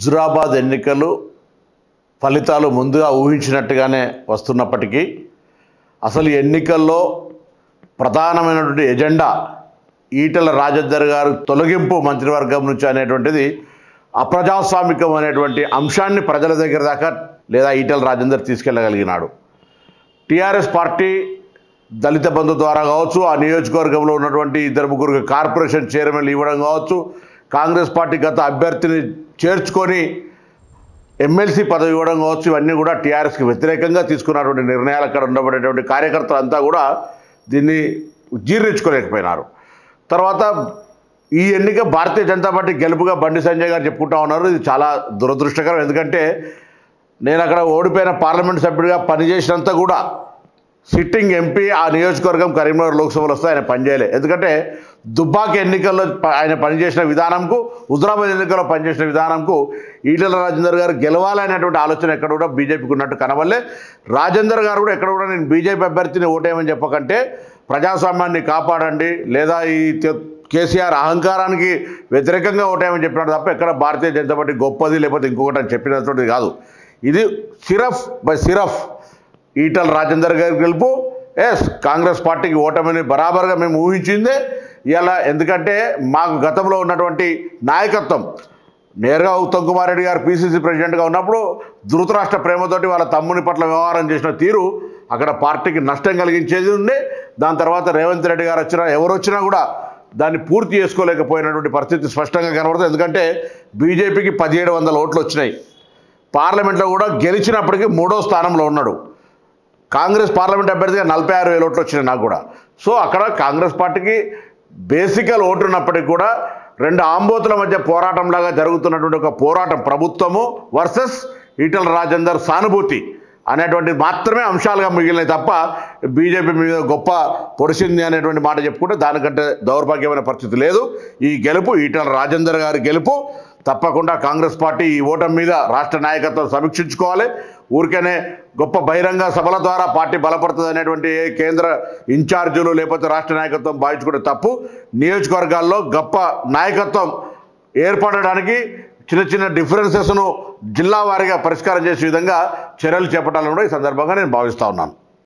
హుజురాబాద్ ఎన్నికలు ఫలితాలు ముందుగా ఊహించినట్టుగానే వస్తున్నప్పటికీ అసలు ఈ ఎన్నికల్లో ప్రధానమైనటువంటి ఎజెండా ఈటల రాజేందర్ గారు తొలగింపు మంత్రివర్గం నుంచి అనేటువంటిది అప్రజాస్వామికం అనేటువంటి అంశాన్ని ప్రజల దగ్గర దాకా లేదా ఈటల రాజేందర్ తీసుకెళ్ళగలిగినాడు టీఆర్ఎస్ పార్టీ దళిత బంధు ద్వారా కావచ్చు ఆ నియోజకవర్గంలో ఉన్నటువంటి ఇద్దరు ముగ్గురు కార్పొరేషన్ చైర్మన్లు ఇవ్వడం కావచ్చు కాంగ్రెస్ పార్టీ గత అభ్యర్థిని చేర్చుకొని ఎమ్మెల్సీ పదవి ఇవ్వడం కావచ్చు ఇవన్నీ కూడా టీఆర్ఎస్కి వ్యతిరేకంగా తీసుకున్నటువంటి నిర్ణయాలు అక్కడ ఉండబడేటువంటి కార్యకర్తలు అంతా కూడా దీన్ని జీర్ణించుకోలేకపోయినారు తర్వాత ఈ ఎన్నిక భారతీయ జనతా పార్టీ గెలుపుగా బండి సంజయ్ గారు చెప్పుకుంటా ఉన్నారు ఇది చాలా దురదృష్టకరం ఎందుకంటే నేను అక్కడ ఓడిపోయిన పార్లమెంట్ సభ్యుడిగా పనిచేసినంత కూడా సిట్టింగ్ ఎంపీ ఆ నియోజకవర్గం కరీంనగర్ లోక్సభలో వస్తే ఆయన పనిచేయలే ఎందుకంటే దుబ్బాక ఎన్నికల్లో ప- ఆయన పనిచేసిన విధానంకు హుజరాబాద్ ఎన్నికల్లో పనిచేసిన విధానంకు ఈటల రాజేందర్ గారు గెలవాలనేటువంటి ఆలోచన ఎక్కడ కూడా బీజేపీకి ఉన్నట్టు కనవల్లే రాజేందర్ గారు కూడా ఎక్కడ కూడా నేను బీజేపీ అభ్యర్థిని ఓటేయమని చెప్పకంటే ప్రజాస్వామ్యాన్ని కాపాడండి లేదా ఈ తె- కేసీఆర్ అహంకారానికి వ్యతిరేకంగా ఓటేయమని చెప్పినాడు తప్ప ఎక్కడ భారతీయ జనతా పార్టీ గొప్పది లేకపోతే ఇంకొకటి అని చెప్పినటువంటిది కాదు ఇది సిరఫ్ బై సిరఫ్ ఈటల రాజేందర్ గారి గెలుపు ఎస్ కాంగ్రెస్ పార్టీకి ఓటమిని బరాబర్గా మేము ఊహించిందే ఇలా ఎందుకంటే మాకు గతంలో ఉన్నటువంటి నాయకత్వం నేరుగా ఉత్తమ్ కుమార్ రెడ్డి గారు పీసీసీ ప్రెసిడెంట్గా ఉన్నప్పుడు ధృతరాష్ట్ర ప్రేమతోటి వాళ్ళ తమ్ముని పట్ల వ్యవహారం చేసిన తీరు అక్కడ పార్టీకి నష్టం కలిగించేది ఉండే దాని తర్వాత రేవంత్ రెడ్డి గారు వచ్చినా ఎవరు వచ్చినా కూడా దాన్ని పూర్తి చేసుకోలేకపోయినటువంటి పరిస్థితి స్పష్టంగా కనబడుతుంది ఎందుకంటే బీజేపీకి పదిహేడు వందల ఓట్లు వచ్చినాయి పార్లమెంట్లో కూడా గెలిచినప్పటికీ మూడో స్థానంలో ఉన్నాడు కాంగ్రెస్ పార్లమెంట్ అభ్యర్థిగా నలభై ఆరు వేల ఓట్లు వచ్చినాయి నాకు కూడా సో అక్కడ కాంగ్రెస్ పార్టీకి బేసికల్ ఓటు ఉన్నప్పటికీ కూడా రెండు ఆంబోతుల మధ్య పోరాటంలాగా జరుగుతున్నటువంటి ఒక పోరాటం ప్రభుత్వము వర్సెస్ ఈటల రాజేందర్ సానుభూతి అనేటువంటి మాత్రమే అంశాలుగా మిగిలినాయి తప్ప బీజేపీ మీద గొప్ప పొడిచింది అనేటువంటి మాట చెప్పుకుంటే దానికంటే దౌర్భాగ్యమైన పరిస్థితి లేదు ఈ గెలుపు ఈటల రాజేందర్ గారి గెలుపు తప్పకుండా కాంగ్రెస్ పార్టీ ఈ ఓటమి మీద రాష్ట్ర నాయకత్వం సమీక్షించుకోవాలి ఊరికేనే గొప్ప బహిరంగ సభల ద్వారా పార్టీ బలపడుతుంది అనేటువంటి ఏ కేంద్ర ఇన్ఛార్జీలు లేకపోతే రాష్ట్ర నాయకత్వం భావించుకుంటే తప్పు నియోజకవర్గాల్లో గొప్ప నాయకత్వం ఏర్పడడానికి చిన్న చిన్న డిఫరెన్సెస్ను జిల్లా వారీగా పరిష్కారం చేసే విధంగా చర్యలు చేపట్టాలని కూడా ఈ సందర్భంగా నేను భావిస్తా ఉన్నాను